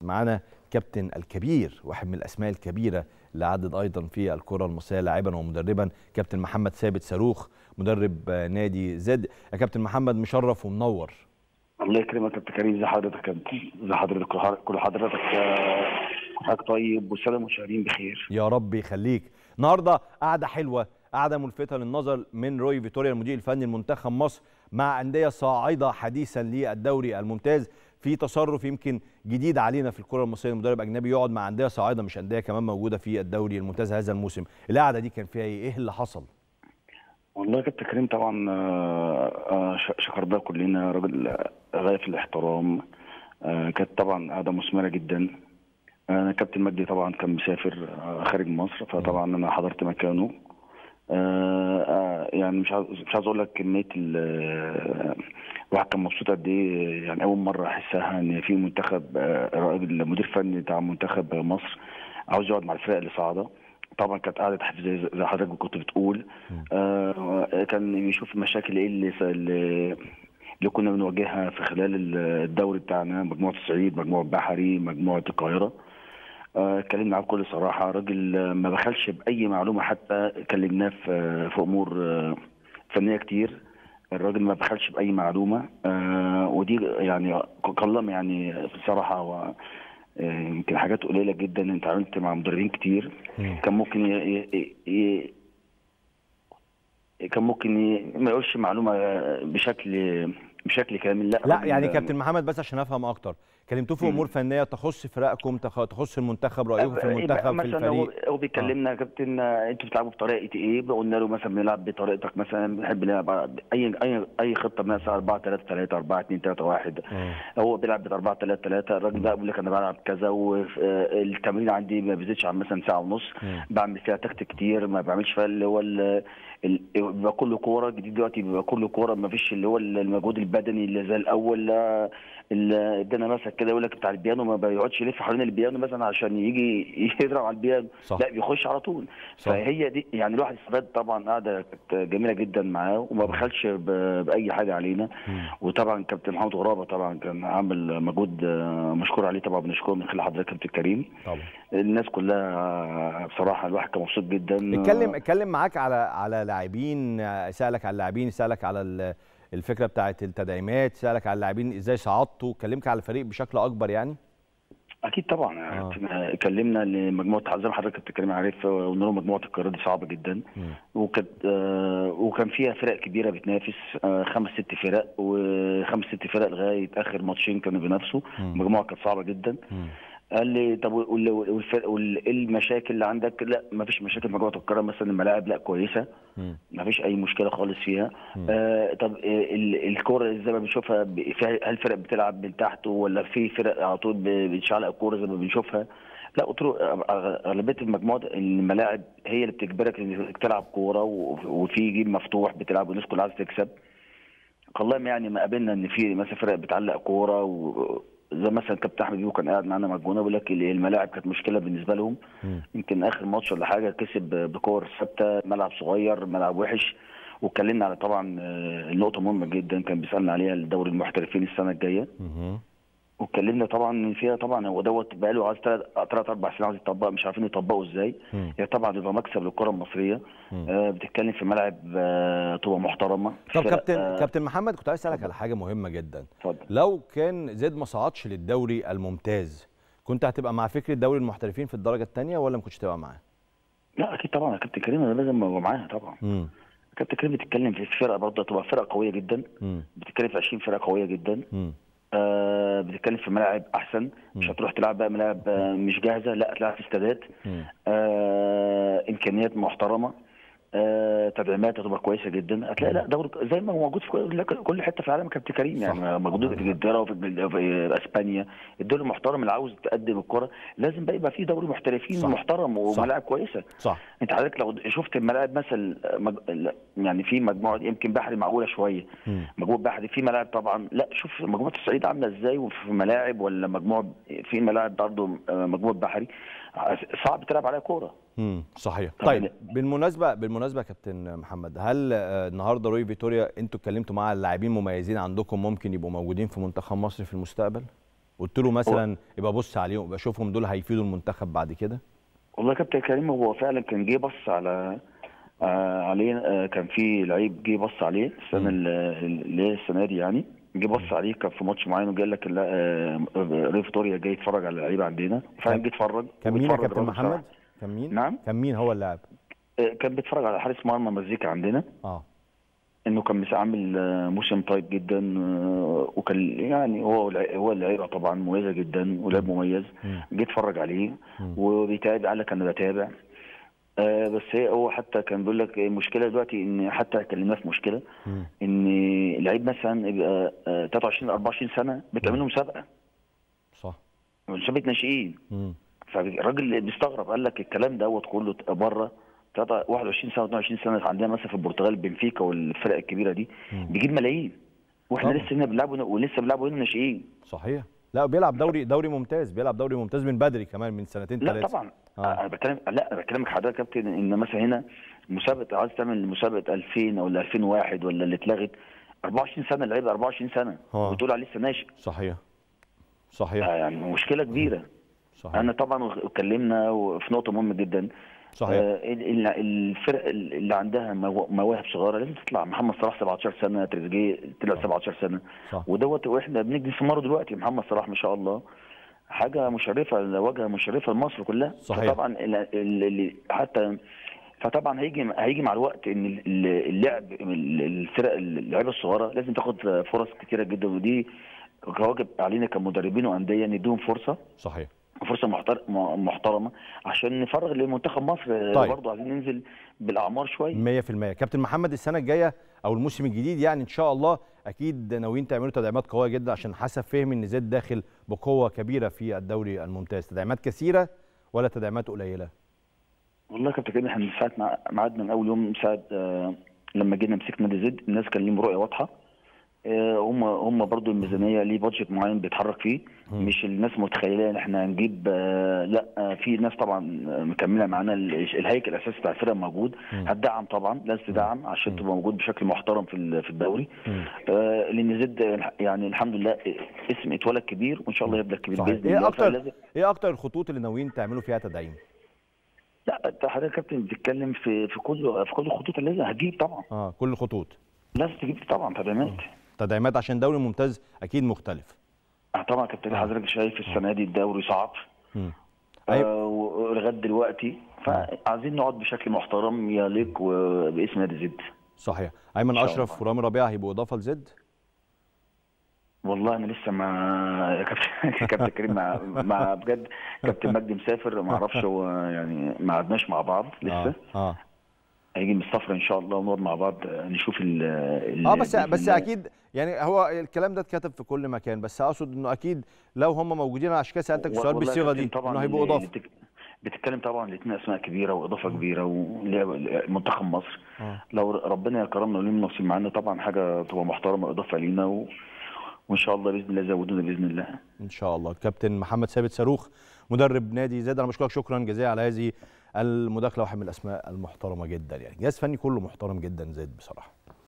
معانا كابتن الكبير واحد من الاسماء الكبيره اللي عدد ايضا في الكره المصريه لاعبا ومدربا كابتن محمد ثابت صاروخ مدرب نادي زد يا كابتن محمد مشرف ومنور الله يكرمك يا كابتن كريم ازي حضرتك يا كابتن ازي حضرتك كل حضرتك حضرتك طيب والساده المشاهدين بخير يا رب يخليك النهارده قعده حلوه قعده ملفته للنظر من روي فيتوريا المدير الفني لمنتخب مصر مع انديه صاعده حديثا للدوري الممتاز في تصرف يمكن جديد علينا في الكره المصريه مدرب اجنبي يقعد مع انديه صاعده مش انديه كمان موجوده في الدوري الممتاز هذا الموسم القعده دي كان فيها ايه ايه اللي حصل والله يا كابتن كريم طبعا شكرناه كلنا راجل غايه في الاحترام كانت طبعا قعده مثمره جدا انا كابتن مجدي طبعا كان مسافر خارج مصر فطبعا انا حضرت مكانه يعني مش عاوز مش عاوز اقول لك كميه الواحد كان مبسوط قد ايه يعني اول مره احسها ان في منتخب المدير الفني بتاع منتخب مصر عاوز يقعد مع الفرق اللي صاعده طبعا كانت قاعده تحفيز زي حضرتك كنت بتقول آه كان يشوف المشاكل ايه اللي اللي كنا بنواجهها في خلال الدوري بتاعنا مجموعه الصعيد مجموعه بحري مجموعه القاهره اتكلمنا معاه بكل صراحه راجل ما بخلش باي معلومه حتى كلمناه في في امور فنيه كتير الراجل ما بخلش باي معلومه آه ودي يعني كلام يعني بصراحه هو يمكن حاجات قليله جدا انت عملت مع مدربين كتير كان ممكن ي... ي... ي... كان ممكن ي... ما يقولش معلومه بشكل بشكل كامل لا لا يعني كابتن محمد بس عشان افهم اكتر كلمتوه في امور فنيه تخص فرقكم تخص المنتخب رايكم في المنتخب في الفريق هو بيكلمنا يا كابتن انتوا بتلعبوا بطريقه ايه قلنا له مثلا بنلعب بطريقتك مثلا بنحب نلعب اي اي اي خطه مثلا 4 3 3 4 2 3 1 هو بيلعب ب 4 3 3 الراجل ده بيقول لك انا بلعب كذا والتمرين عندي ما بيزيدش عن مثلا ساعه ونص بعمل فيها تكتيك كتير ما بعملش فيها اللي هو بيبقى كل كوره جديد دلوقتي بيبقى كل كوره ما فيش اللي هو المجهود البدني اللي زي الاول لا اللي ادانا مثلا كده يقول لك بتاع البيانو ما بيقعدش يلف حوالين البيانو مثلا عشان يجي يضرب على البيانو صح. لا بيخش على طول صح. فهي دي يعني الواحد استفاد طبعا قاعده كانت جميله جدا معاه وما بخلش باي حاجه علينا م. وطبعا كابتن محمد غرابه طبعا كان عامل مجهود مشكور عليه طبعا بنشكره من خلال حضرتك كابتن كريم طبعا الناس كلها بصراحه الواحد كان مبسوط جدا اتكلم اتكلم معاك على على لاعبين سالك على اللاعبين سالك على الفكره بتاعه التدعيمات سالك على اللاعبين ازاي صعدتوا كلمك على الفريق بشكل اكبر يعني اكيد طبعا آه. اتكلمنا لمجموعه زي ما حضرتك بتتكلم عارف قلنا لهم مجموعه القاهره دي صعبه جدا وكانت آه وكان فيها فرق كبيره بتنافس آه خمس ست فرق وخمس ست فرق لغايه اخر ماتشين كانوا بينافسوا المجموعه كانت صعبه جدا م. قال لي طب وايه المشاكل اللي عندك؟ لا ما فيش مشاكل مجموعه القاهره مثلا الملاعب لا كويسه ما فيش اي مشكله خالص فيها آه طب الكوره زي ما بنشوفها هل فرق بتلعب من تحت ولا في فرق على طول بتشعلق الكوره زي ما بنشوفها؟ لا قلت له اغلبيه المجموعه الملاعب هي اللي بتجبرك انك تلعب كوره وفي جيم مفتوح بتلعب والناس كلها عايزه تكسب. والله يعني ما قابلنا ان في مثلا فرق بتعلق كوره و زي مثلا كابتن احمد بيبو كان قاعد معانا مجنونه بيقول لك الملاعب كانت مشكله بالنسبه لهم يمكن اخر ماتش ولا حاجه كسب بكور ثابته ملعب صغير ملعب وحش واتكلمنا على طبعا النقطه مهمه جدا كان بيسالنا عليها الدوري المحترفين السنه الجايه واتكلمنا طبعا فيها طبعا هو دوت بقى له عايز ثلاث اربع سنين عايز يطبق مش عارفين يطبقوا ازاي هي طبعا يبقى مكسب للكره المصريه آه بتتكلم في ملعب آه تبقى محترمه طب كابتن آه كابتن محمد كنت عايز اسالك على حاجه مهمه جدا اتفضل لو كان زيد ما صعدش للدوري الممتاز كنت هتبقى مع فكره دوري المحترفين في الدرجه الثانيه ولا ما كنتش تبقى معاه؟ لا اكيد طبعا يا كابتن كريم انا لازم ابقى معاها طبعا امم كابتن كريم بتتكلم في فرقه برضه تبقى فرقه قويه جدا مم. بتتكلم في 20 فرقه قويه جدا مم. آه بتتكلم في ملاعب احسن مش هتروح تلعب بقى ملاعب آه مش جاهزه لا هتلعب في استادات آه امكانيات محترمه آه تدعيمات هتبقى كويسه جدا هتلاقي لا دوري زي ما هو موجود في كل, كل حته في العالم كابتن كريم يعني موجود في انجلترا وفي, في اسبانيا الدوري المحترم اللي عاوز تقدم الكره لازم بقى يبقى في دوري محترفين صح. محترم وملاعب كويسه صح انت حضرتك لو شفت الملاعب مثلا مج... يعني في مجموعه يمكن بحري معقوله شويه مجموعه بحري في ملاعب طبعا لا شوف مجموعه الصعيد عامله ازاي وفي ملاعب ولا مجموعه في ملاعب برضه مجموعه بحري صعب تلعب عليها كوره امم صحيح طيب بالمناسبه بالمناسبه يا كابتن محمد هل النهارده روي فيتوريا انتوا اتكلمتوا مع اللاعبين مميزين عندكم ممكن يبقوا موجودين في منتخب مصر في المستقبل قلت له مثلا يبقى بص عليهم يبقى شوفهم دول هيفيدوا المنتخب بعد كده والله يا كابتن كريم هو فعلا كان جه بص على آه عليه آه كان في لعيب جه بص عليه السنه ال- اللي هي السنه دي يعني جه بص عليه كان في ماتش معين وقال لك لا آه ريف فيتوريا جاي يتفرج على اللعيبه عندنا فعلا كان- جه اتفرج كان مين يا وبيتفرج كابتن الراجل محمد بصراحة. كان مين نعم كان مين هو اللاعب آه كان بيتفرج على حارس مرمى مزيكا عندنا اه انه كان مس- عامل آه، موسم طيب جدا آه، وكان يعني هو والع- هو اللعيبه طبعا مميزه جدا ولاعب مميز مم. جه اتفرج عليه مم. وبيتابع قال لك انا بتابع آه بس هي هو حتى كان بيقول لك المشكله دلوقتي ان حتى كلمناه في مشكله مم. ان لعيب مثلا يبقى آه، 23 24 سنه بتعمل له مسابقه صح مسابقه ناشئين مم. فالراجل بيستغرب قال لك الكلام دوت كله بره 21 سنه 22 سنه عندنا مثلا في البرتغال بنفيكا والفرق الكبيره دي مم. بيجيب ملايين واحنا طبعا. لسه هنا بنلعبوا ولسه بنلعبوا هنا ناشئين صحيح لا بيلعب دوري دوري ممتاز بيلعب دوري ممتاز من بدري كمان من سنتين لا ثلاثه طبعا آه. انا بتكلم لا انا بكلمك حضرتك يا كابتن ان مثلا هنا مسابقه عايز تعمل مسابقه 2000 ولا 2001 ولا اللي اتلغت 24 سنه اللعيبه 24 سنه آه. وتقول عليه لسه ناشئ صحيح صحيح آه، يعني مشكله كبيره صحيح انا طبعا اتكلمنا في نقطه مهمه جدا صحيح آه، ال- ال- الفرق اللي عندها مو- مواهب صغيره لازم تطلع محمد صلاح 17 سنه تريزيجيه طلع 17 سنه صح ودوت واحنا بنجري في ثماره دلوقتي محمد صلاح ما شاء الله حاجه مشرفه واجهه مشرفه لمصر كلها صحيح. فطبعا ال- ال- ال- حتى فطبعا هيجي هيجي مع الوقت ان ال- ال- اللعب ال- الفرق اللعيبه الصغيره لازم تاخد فرص كتيره جدا ودي واجب علينا كمدربين وانديه نديهم فرصه صحيح فرصه محتر- م- محترمه عشان نفرغ لمنتخب مصر طيب. برضه عايزين ننزل بالاعمار شويه 100% كابتن محمد السنه الجايه او الموسم الجديد يعني ان شاء الله اكيد ناويين تعملوا تدعيمات قويه جدا عشان حسب فهمي ان زيد داخل بقوه كبيره في الدوري الممتاز تدعيمات كثيره ولا تدعيمات قليله والله يا كابتن كريم احنا من ساعه ما ميعادنا من اول يوم من ساعه آه، لما جينا مسكنا نادي زد الناس كان ليهم رؤيه واضحه آه، هم هم برضو الميزانيه ليه بادجت معين بيتحرك فيه مم. مش الناس متخيله ان احنا هنجيب آه، لا آه، في ناس طبعا آه، مكمله معانا ال- الهيكل الاساسي بتاع الفرقه موجود مم. هتدعم طبعا لازم تدعم عشان تبقى موجود بشكل محترم في ال- في الدوري مم. آه، لان زد يعني الحمد لله اسم اتولد كبير وان شاء الله يبقى كبير صحيح باذن ايه الله اكتر فلازم- ايه اكتر الخطوط اللي ناويين تعملوا فيها تدعيم لا انت حضرتك يا كابتن بتتكلم في في كل في كل الخطوط اللي لازم هتجيب طبعا اه كل الخطوط لازم تجيب طبعا تدعيمات تدعيمات عشان دوري ممتاز اكيد مختلف آه طبعا يا كابتن حضرتك شايف السنه دي الدوري صعب مم. أيوة. آه ولغايه دلوقتي فعايزين نقعد بشكل محترم يليق و- باسم نادي زد صحيح ايمن إن شاء اشرف الله. ورامي ربيعه هيبقوا اضافه لزد والله انا لسه ما يا كابتن كابتن كريم مع, مع بجد كابتن مجدي مسافر ما اعرفش هو يعني ما قعدناش مع بعض لسه اه اه هيجي من السفره ان شاء الله ونقعد مع بعض آه، نشوف ال ال- اه بس بإذن بس الله. اكيد يعني هو الكلام ده اتكتب في كل مكان بس اقصد انه اكيد لو هم موجودين عشان كده سالتك السؤال والله يا بالصيغه كابتن دي طبعا انه هيبقوا اللي- اضافه اللي بتك- بتتكلم طبعا الاثنين اسماء كبيره واضافه كبيره ومنتخب مصر آه. لو ربنا يكرمنا وليهم نصيب معانا طبعا حاجه تبقى محترمه اضافه لينا و... وان شاء الله باذن الله يزودونا باذن الله ان شاء الله كابتن محمد ثابت صاروخ مدرب نادي زد انا بشكرك شكرا جزيلا على هذه المداخله واحد من الاسماء المحترمه جدا يعني جهاز فني كله محترم جدا زد بصراحه